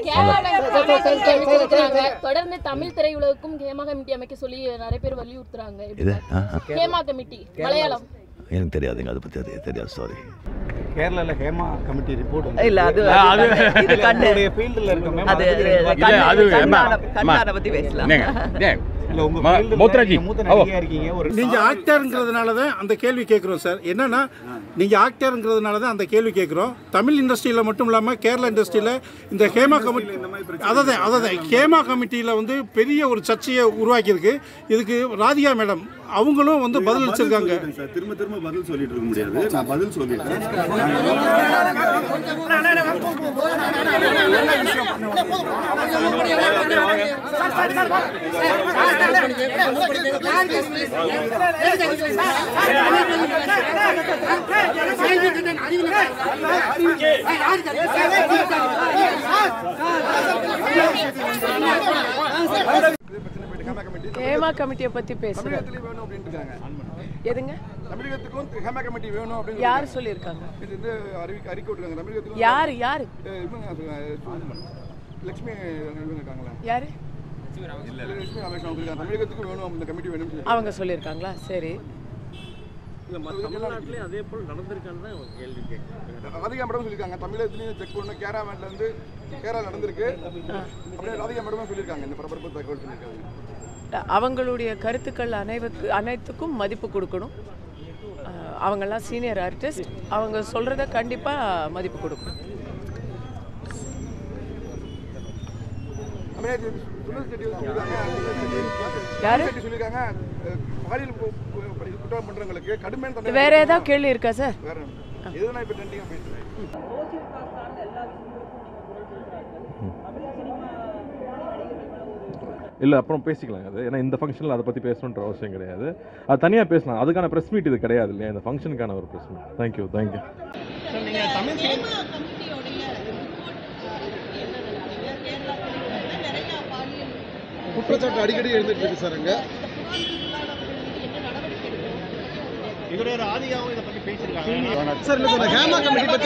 தொடர்ந்து தமிழ் திரையுலகுக்கும் ஹேமா கமிட்டி அமைக்க சொல்லி நிறைய பேர் வலியுறுத்துறாங்க இது ஆ, ஆ. ஹேமா கமிட்டி மலையாளம் எனக்கு தெரியாதுங்க அதை பற்றி அது தெரியாது சாரி கேரளால ஹேமா கமிட்டி ரிப்போர்ட் இல்ல அது அது- இது கண்ணு ஃபீல்டில் இருக்க மேம் அது இல்ல, கண்ணு- அது கண்ணான அம்மா, கண்ணான பத்தி பேசலாம் என்னங்க டேய், இல்ல உங்க மா- ஃபீல்டில் மோத்ராஜி. மூத்த ஓ. நடிகையா இருக்கீங்க ஒரு நீங்க ஆக்டருங்கிறதுனால தான் அந்த கேள்வி கேட்குறோம் சார் என்னன்னா நீங்க ஆக்டருங்கிறதுனால தான் அந்த கேள்வி கேட்குறோம் தமிழ் இண்டஸ்ட்ரியில் மட்டும் இல்லாமல் கேரளா இண்டஸ்ட்ரியில் இந்த ஹேமா கமிட்டி அதாவது அதாவது ஹேமா கமிட்டியில் வந்து பெரிய ஒரு சர்ச்சையை உருவாக்கியிருக்கு இதுக்கு ராதிகா மேடம் அவங்களும் வந்து பதில் அளிச்சிருக்காங்க சார் திரும்ப திரும்ப பதில் சொல்லிட்டு இருக்க முடியாது நான் பதில் சொல்லிட்டேன் ஹேமா கமிட்டியை பத்தி பேசுறேன் வேணும் அப்படின்ட்டு இருக்காங்க எதுங்க தமிழகத்துக்கும் ஹேமா கமிட்டி வேணும் அப்படின்னு யார் சொல்லியிருக்காங்க இது வந்து அறிவிக்க அறிக்கை விட்டுருக்காங்க தமிழகத்துக்கும் யாரு யாரு அஹ் இவங்க அஹ் லட்சுமி இவங்க இருக்காங்களா யாரு லட்சுமி ரமேஷ் அவங்க இருக்காங்க தமிழகத்துக்கும் வேணும் இந்த கமிட்டி வேணும்னு சொல்லி அவங்க சொல்லியிருக்காங்களா சரி ராதிகா மேடம் சொல்லியிருக்காங்க தமிழகத்துலையும் செக் பண்ணணும் கேராமேட்ல இருந்து கேரளா நடந்திருக்கு அப்படியே ராதிகா மேடமும் சொல்லியிருக்காங்க இந்த பரபரப்பு தகவல் சொல்லியிருக்காங்க அவங்களுடைய கருத்துக்கள் அனைவருக்கு அனைத்துக்கும் மதிப்பு கொடுக்கணும் அஹ், அவங்கெல்லாம் சீனியர் ஆர்டிஸ்ட் அவங்க சொல்றத கண்டிப்பா மதிப்பு கொடுக்கணும் தமிழகத்தில் சுனில் செட்டி சொல்லியிருக்காங்க யாரு? சுனில் செட்டி சொல்லியிருக்காங்க அஹ், பாலியல் கு- கு- படி- குற்றம் பண்றவங்களுக்கு கடுமையான தண்டனை வேற ஏதாவது கேள்வி இருக்கா சார் வேற எதுனா இப்போ ட்ரெண்டிங்காக பேசுறேன் இல்லை அப்புறம் பேசிக்கலாம் அது ஏன்னா இந்த ஃபங்க்ஷனில் அதை பற்றி பேசணுன்ற அவசியம் கிடையாது அது தனியாக பேசலாம் அதுக்கான ப்ரெஸ் மீட் இது கிடையாது இல்லையா இந்த ஃபங்க்ஷனுக்கான ஒரு ப்ரெஸ் மீட் தேங்க்யூ தேங்க்யூ குற்றச்சாட்டு அடிக்கடி எழுந்துட்டு இருக்கு சார் அங்க இதோட ராதிகாவும் இதை பத்தி பேசியிருக்காங்க சார் இல்லை சார் ஹேமா கமிட்டி